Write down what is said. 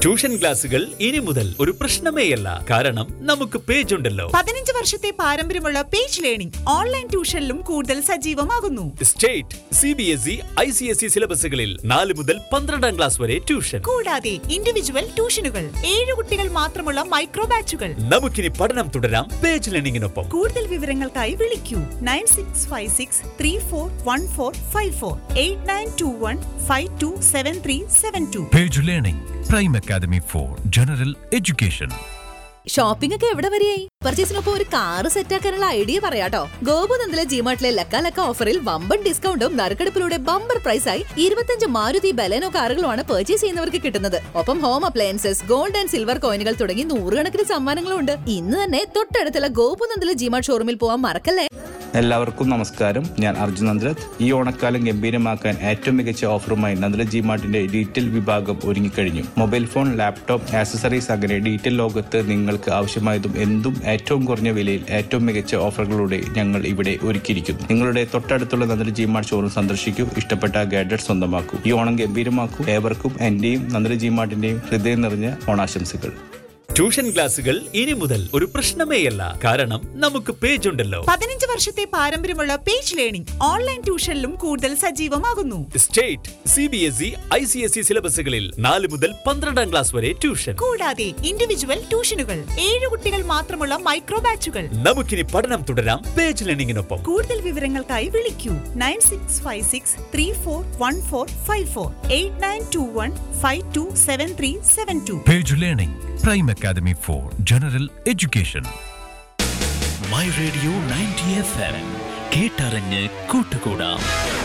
tuition ക്ലാസുകൾ ഇനി മുതൽ ഒരു പ്രശ്നമേയല്ല കാരണം നമുക്ക് പേജ് ഉണ്ടല്ലോ പതിനഞ്ച് വർഷത്തെ പാരമ്പര്യമുള്ള പേജ് ലേണിംഗ് ഓൺലൈൻ ട്യൂഷനിലും കൂടുതൽ സജീവമാകുന്നു state C B S E I C S E സിലബസുകളിൽ നാല് മുതൽ പന്ത്രണ്ടാം ക്ലാസ് വരെ ട്യൂഷൻ കൂടാതെ ഇൻഡിവിജ്വൽ ട്യൂഷനുകൾ ഏഴ് കുട്ടികൾ മാത്രമുള്ള മൈക്രോ ബാച്ചുകൾ നമുക്കിനി പഠനം തുടരാം പേജ് ലേണിംഗിനൊപ്പം കൂടുതൽ വിവരങ്ങൾക്കായി വിളിക്കൂ nine six five six three four one four five four eight nine two one five two seven three seven two page learning prime academy for general education shopping ഒക്കെ എവിടെ വരെയായി പർച്ചേസിനൊപ്പം ഒരു കാറ് സെറ്റാക്കാനുള്ള ഐഡിയ പറയാട്ടോ ഗോപുനന്ദിലെ ജിമാർട്ടിലെ ലക്ക ലക്ക ഓഫറിൽ വമ്പൻ ഡിസ്കൗണ്ടും നറുക്കെടുപ്പിലൂടെ ബമ്പർ പ്രൈസായി ഇരുപത്തഞ്ച് മാരുതി ബലേനോ കാറുകളുമാണ് പർച്ചേസ് ചെയ്യുന്നവർക്ക് കിട്ടുന്നത് ഒപ്പം home appliances gold and silver കോയിനുകൾ തുടങ്ങി നൂറുകണക്കിന് സമ്മാനങ്ങളും ഉണ്ട് ഇന്ന് തന്നെ തൊട്ടടുത്തുള്ള ഗോപുനന്ദിലെ ജിമാർട്ട് ഷോറൂമിൽ പോവാൻ മറക്കല്ലേ എല്ലാവർക്കും നമസ്കാരം ഞാൻ അർജുൻ നന്ദ്രത് ഈ ഓണക്കാലം ഗംഭീരമാക്കാൻ ഏറ്റവും മികച്ച ഓഫറുമായി നന്ദ്ര ജി മാർട്ടിന്റെ ഡീറ്റെയിൽ വിഭാഗം ഒരുങ്ങിക്കഴിഞ്ഞു മൊബൈൽ ഫോൺ ലാപ്ടോപ്പ് ആക്സസറീസ് അങ്ങനെ ഡീറ്റെയിൽ ലോകത്ത് നിങ്ങൾക്ക് ആവശ്യമായതും എന്തും ഏറ്റവും കുറഞ്ഞ വിലയിൽ ഏറ്റവും മികച്ച ഓഫറുകളോടെ ഞങ്ങൾ ഇവിടെ ഒരുക്കിയിരിക്കുന്നു നിങ്ങളുടെ തൊട്ടടുത്തുള്ള നന്ദ്ര ജി മാർട്ട് ഷോറൂം സന്ദർശിക്കൂ ഇഷ്ടപ്പെട്ട ഗാഡ്ജറ്റ് സ്വന്തമാക്കൂ ഈ ഓണം ഗംഭീരമാക്കൂ ഏവർക്കും എന്റെയും നന്ദ്ര ജി മാർട്ടിന്റെയും ഹൃദയം നിറഞ്ഞ ഓണാശംസകൾ ട്യൂഷൻ ക്ലാസുകൾ ഇനി മുതൽ ഒരു പ്രശ്നമേയല്ല കാരണം നമുക്ക് പേജ് ഉണ്ടല്ലോ പതിനഞ്ച് വർഷത്തെ പാരമ്പര്യമുള്ള പേജ് ലേണിംഗ് ഓൺലൈൻ ട്യൂഷനിലും കൂടുതൽ സജീവമാകുന്നു state C B S E I C S E സിലബസുകളിൽ നാല് മുതൽ പന്ത്രണ്ടാം ക്ലാസ് വരെ ട്യൂഷൻ കൂടാതെ ഇൻഡിവിജ്വൽ ട്യൂഷനുകൾ ഏഴ് കുട്ടികൾ മാത്രമുള്ള മൈക്രോ ബാച്ചുകൾ നമുക്കിനി പഠനം തുടരാം പേജ് ലേണിംഗിനൊപ്പം കൂടുതൽ വിവരങ്ങൾക്കായി വിളിക്കൂ nine six five six three four one four five four eight nine two one five two seven three seven two page learning prime academy for general education my radio ninety F M കേട്ടറിഞ്ഞ് കൂട്ടുകൂടാം